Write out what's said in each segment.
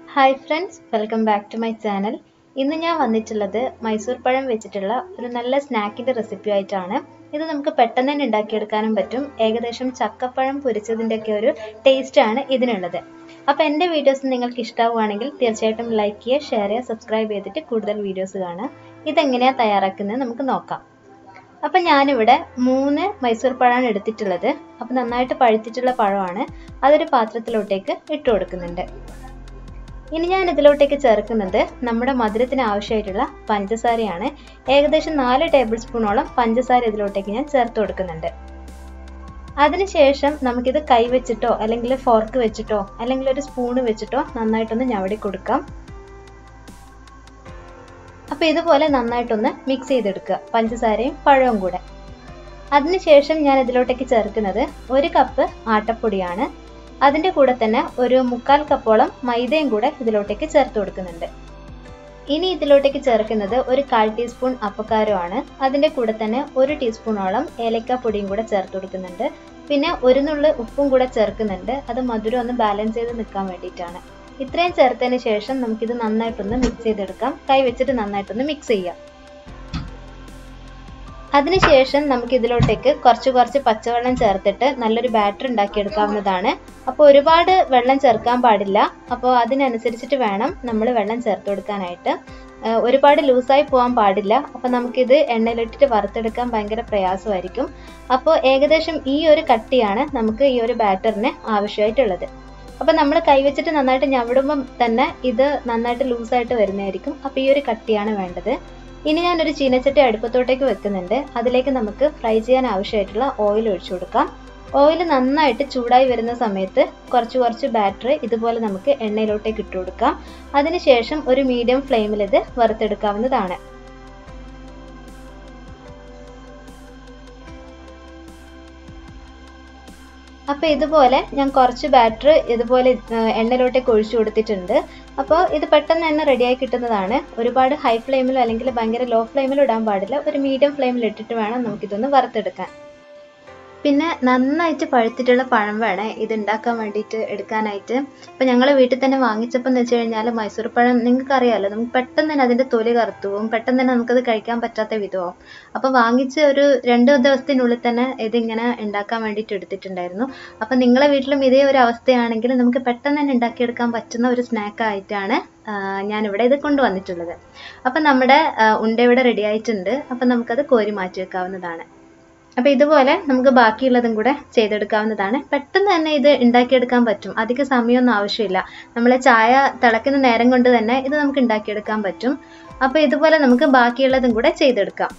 hi friends welcome back to my channel ഇന്ന് ഞാൻ വന്നിട്ടുള്ളത് മൈസൂർ പഴം വെച്ചിട്ടുള്ള ഒരു നല്ല സ്നാക്കിൻ്റെ റെസിപ്പി ആയിട്ടാണ് ഇത് നമുക്ക് പെട്ടെന്ന് തന്നെ ഉണ്ടാക്കിയെടുക്കാനും പറ്റും ഏകദേശം ചക്കപ്പഴം പൊരിച്ചതിൻ്റെ ഒക്കെ ഒരു ടേസ്റ്റാണ് ഇതിനുള്ളത് അപ്പോൾ എൻ്റെ വീഡിയോസ് നിങ്ങൾക്ക് ഇഷ്ടമാവുകയാണെങ്കിൽ തീർച്ചയായിട്ടും ലൈക്ക് ചെയ്യുക ഷെയർ ചെയ്യുക സബ്സ്ക്രൈബ് ചെയ്തിട്ട് കൂടുതൽ വീഡിയോസ് കാണുക ഇതെങ്ങനെയാണ് തയ്യാറാക്കുന്നത് നമുക്ക് നോക്കാം അപ്പം ഞാനിവിടെ മൂന്ന് മൈസൂർ പഴമാണ് എടുത്തിട്ടുള്ളത് അപ്പം നന്നായിട്ട് പഴുത്തിട്ടുള്ള പഴമാണ് അതൊരു പാത്രത്തിലോട്ടേക്ക് ഇട്ട് കൊടുക്കുന്നുണ്ട് ഇനി ഞാൻ ഇതിലോട്ടേക്ക് ചേർക്കുന്നത് നമ്മുടെ മധുരത്തിന് ആവശ്യമായിട്ടുള്ള പഞ്ചസാരയാണ് ഏകദേശം നാല് ടേബിൾ സ്പൂണോളം പഞ്ചസാര ഇതിലോട്ടേക്ക് ഞാൻ ചേർത്ത് കൊടുക്കുന്നുണ്ട് അതിനുശേഷം നമുക്കിത് കൈ വെച്ചിട്ടോ അല്ലെങ്കിൽ ഫോർക്ക് വെച്ചിട്ടോ അല്ലെങ്കിൽ ഒരു സ്പൂണ് വെച്ചിട്ടോ നന്നായിട്ടൊന്ന് ഞവടി കൊടുക്കാം അപ്പോൾ ഇതുപോലെ നന്നായിട്ടൊന്ന് മിക്സ് ചെയ്തെടുക്കുക പഞ്ചസാരയും പഴവും കൂടെ അതിനുശേഷം ഞാൻ ഇതിലോട്ടേക്ക് ചേർക്കുന്നത് ഒരു കപ്പ് ആട്ടപ്പൊടിയാണ് അതിൻ്റെ കൂടെ തന്നെ ഒരു മുക്കാൽ കപ്പോളം മൈദയും കൂടെ ഇതിലോട്ടേക്ക് ചേർത്ത് കൊടുക്കുന്നുണ്ട് ഇനി ഇതിലോട്ടേക്ക് ചേർക്കുന്നത് ഒരു കാൽ ടീസ്പൂൺ അപ്പക്കാരമാണ് അതിൻ്റെ കൂടെ തന്നെ ഒരു ടീസ്പൂണോളം ഏലക്ക പൊടിയും കൂടെ ചേർത്ത് കൊടുക്കുന്നുണ്ട് പിന്നെ ഒരു നുള്ളു ഉപ്പും കൂടെ ചേർക്കുന്നുണ്ട് അത് മധുരം ഒന്ന് ബാലൻസ് ചെയ്ത് നിൽക്കാൻ വേണ്ടിയിട്ടാണ് ഇത്രയും ചേർത്തതിന് ശേഷം നമുക്കിത് നന്നായിട്ടൊന്ന് മിക്സ് ചെയ്തെടുക്കാം കൈ വെച്ചിട്ട് നന്നായിട്ടൊന്ന് മിക്സ് ചെയ്യാം അതിനുശേഷം നമുക്ക് ഇതിലോട്ടേക്ക് കുറച്ച് കുറച്ച് പച്ചവെള്ളം ചേർത്തിട്ട് നല്ലൊരു ബാറ്റർ ഉണ്ടാക്കിയെടുക്കാവുന്നതാണ് അപ്പോൾ ഒരുപാട് വെള്ളം ചേർക്കാൻ പാടില്ല അപ്പോൾ അതിനനുസരിച്ചിട്ട് വേണം നമ്മൾ വെള്ളം ചേർത്ത് കൊടുക്കാനായിട്ട് ഒരുപാട് ലൂസായി പോകാൻ പാടില്ല അപ്പോൾ നമുക്കിത് എണ്ണയിലിട്ടിട്ട് വറുത്തെടുക്കാൻ ഭയങ്കര പ്രയാസമായിരിക്കും അപ്പോൾ ഏകദേശം ഈ ഒരു കട്ടിയാണ് നമുക്ക് ഈ ഒരു ബാറ്ററിന് ആവശ്യമായിട്ടുള്ളത് അപ്പോൾ നമ്മൾ കൈവച്ചിട്ട് നന്നായിട്ട് ഞവിടുമ്പം തന്നെ ഇത് നന്നായിട്ട് ലൂസായിട്ട് വരുന്നതായിരിക്കും അപ്പോൾ ഈ ഒരു കട്ടിയാണ് വേണ്ടത് ഇനി ഞാനൊരു ചീനച്ചട്ടി അടുപ്പത്തോട്ടേക്ക് വെക്കുന്നുണ്ട് അതിലേക്ക് നമുക്ക് ഫ്രൈ ചെയ്യാൻ ആവശ്യമായിട്ടുള്ള ഓയിൽ ഒഴിച്ചു കൊടുക്കാം ഓയിൽ നന്നായിട്ട് ചൂടായി വരുന്ന സമയത്ത് കുറച്ച് കുറച്ച് ബാറ്ററി ഇതുപോലെ നമുക്ക് എണ്ണയിലോട്ടേക്ക് ഇട്ട് കൊടുക്കാം അതിനുശേഷം ഒരു മീഡിയം ഫ്ലെയിമിൽ ഇത് വറുത്തെടുക്കാവുന്നതാണ് അപ്പോൾ ഇതുപോലെ ഞാൻ കുറച്ച് ബാറ്റർ ഇതുപോലെ എണ്ണയിലോട്ടേക്ക് ഒഴിച്ചു കൊടുത്തിട്ടുണ്ട് അപ്പോൾ ഇത് പെട്ടെന്ന് തന്നെ റെഡിയായി കിട്ടുന്നതാണ് ഒരുപാട് ഹൈ ഫ്ലെയിമിലോ അല്ലെങ്കിൽ ഭയങ്കര ലോ ഫ്ലെയിമിലോ ഇടാൻ പാടില്ല ഒരു മീഡിയം ഫ്ലെയിമിൽ ഇട്ടിട്ട് വേണം നമുക്കിതൊന്ന് വറുത്തെടുക്കാൻ പിന്നെ നന്നായിട്ട് പഴുത്തിട്ടുള്ള പഴം വേണേ ഇത് ഉണ്ടാക്കാൻ വേണ്ടിയിട്ട് എടുക്കാനായിട്ട് ഇപ്പം ഞങ്ങൾ വീട്ടിൽ തന്നെ വാങ്ങിച്ചപ്പോൾ എന്ന് വെച്ച് കഴിഞ്ഞാൽ മൈസൂർ പഴം നിങ്ങൾക്ക് അറിയാമല്ലോ നമുക്ക് പെട്ടെന്ന് തന്നെ അതിൻ്റെ തൊലി കറുത്തു പോകും പെട്ടെന്ന് തന്നെ നമുക്കത് കഴിക്കാൻ പറ്റാത്ത വിധമാവും അപ്പോൾ വാങ്ങിച്ച ഒരു രണ്ട് ദിവസത്തിനുള്ളിൽ തന്നെ ഇതിങ്ങനെ ഉണ്ടാക്കാൻ വേണ്ടിയിട്ട് എടുത്തിട്ടുണ്ടായിരുന്നു അപ്പം നിങ്ങളെ വീട്ടിലും ഇതേ ഒരു അവസ്ഥയാണെങ്കിൽ നമുക്ക് പെട്ടെന്ന് തന്നെ ഉണ്ടാക്കിയെടുക്കാൻ പറ്റുന്ന ഒരു സ്നാക്ക് ആയിട്ടാണ് ഞാനിവിടെ ഇത് കൊണ്ടുവന്നിട്ടുള്ളത് അപ്പം നമ്മുടെ ഉണ്ട ഇവിടെ റെഡി ആയിട്ടുണ്ട് അപ്പം നമുക്കത് കോരി മാറ്റി വെക്കാവുന്നതാണ് അപ്പോൾ ഇതുപോലെ നമുക്ക് ബാക്കിയുള്ളതും കൂടെ ചെയ്തെടുക്കാവുന്നതാണ് പെട്ടെന്ന് തന്നെ ഇത് ഉണ്ടാക്കിയെടുക്കാൻ പറ്റും അധിക സമയമൊന്നും ആവശ്യമില്ല നമ്മളെ ചായ തിളക്കുന്ന നേരം കൊണ്ട് തന്നെ ഇത് നമുക്ക് ഉണ്ടാക്കിയെടുക്കാൻ പറ്റും അപ്പോൾ ഇതുപോലെ നമുക്ക് ബാക്കിയുള്ളതും കൂടെ ചെയ്തെടുക്കാം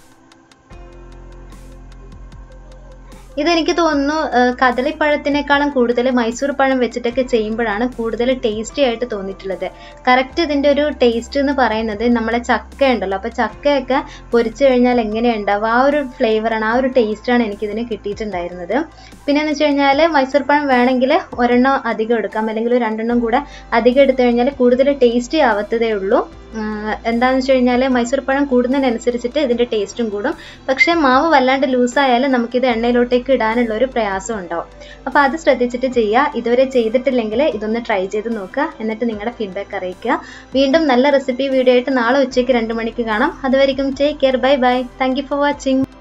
ഇതെനിക്ക് തോന്നുന്നു കദളിപ്പഴത്തിനേക്കാളും കൂടുതൽ മൈസൂർ പഴം വെച്ചിട്ടൊക്കെ ചെയ്യുമ്പോഴാണ് കൂടുതൽ ടേസ്റ്റി ആയിട്ട് തോന്നിയിട്ടുള്ളത് കറക്റ്റ് ഇതിൻ്റെ ഒരു ടേസ്റ്റ് എന്ന് പറയുന്നത് നമ്മളെ ചക്ക ഉണ്ടല്ലോ അപ്പോൾ ചക്കയൊക്കെ പൊരിച്ചു കഴിഞ്ഞാൽ എങ്ങനെയുണ്ടാവും ആ ഒരു ഫ്ലേവറാണ് ആ ഒരു ടേസ്റ്റാണ് എനിക്കിതിന് കിട്ടിയിട്ടുണ്ടായിരുന്നത് പിന്നെ എന്ന് വെച്ച് കഴിഞ്ഞാൽ മൈസൂർ പഴം വേണമെങ്കിൽ ഒരെണ്ണം അധികം എടുക്കാം അല്ലെങ്കിൽ രണ്ടെണ്ണം കൂടെ അധികം എടുത്തു കഴിഞ്ഞാൽ കൂടുതൽ ടേസ്റ്റി ആവത്തതേ ഉള്ളൂ എന്താണെന്ന് വെച്ച് കഴിഞ്ഞാൽ മൈസൂർ പഴം കൂടുന്നതിനനുസരിച്ചിട്ട് ഇതിൻ്റെ ടേസ്റ്റും കൂടും പക്ഷേ മാവ് വല്ലാണ്ട് ലൂസായാലും നമുക്കിത് എണ്ണയിലോട്ടേക്ക് ഇടാനുള്ള ഒരു പ്രയാസം ഉണ്ടാവും അപ്പോൾ അത് ശ്രദ്ധിച്ചിട്ട് ചെയ്യുക ഇതുവരെ ചെയ്തിട്ടില്ലെങ്കിൽ ഇതൊന്ന് ട്രൈ ചെയ്ത് നോക്കുക എന്നിട്ട് നിങ്ങളുടെ ഫീഡ്ബാക്ക് അറിയിക്കുക വീണ്ടും നല്ല റെസിപ്പി വീഡിയോ ആയിട്ട് നാളെ ഉച്ചയ്ക്ക് രണ്ട് മണിക്ക് കാണാം അതുവരെയും take care bye bye thank for watching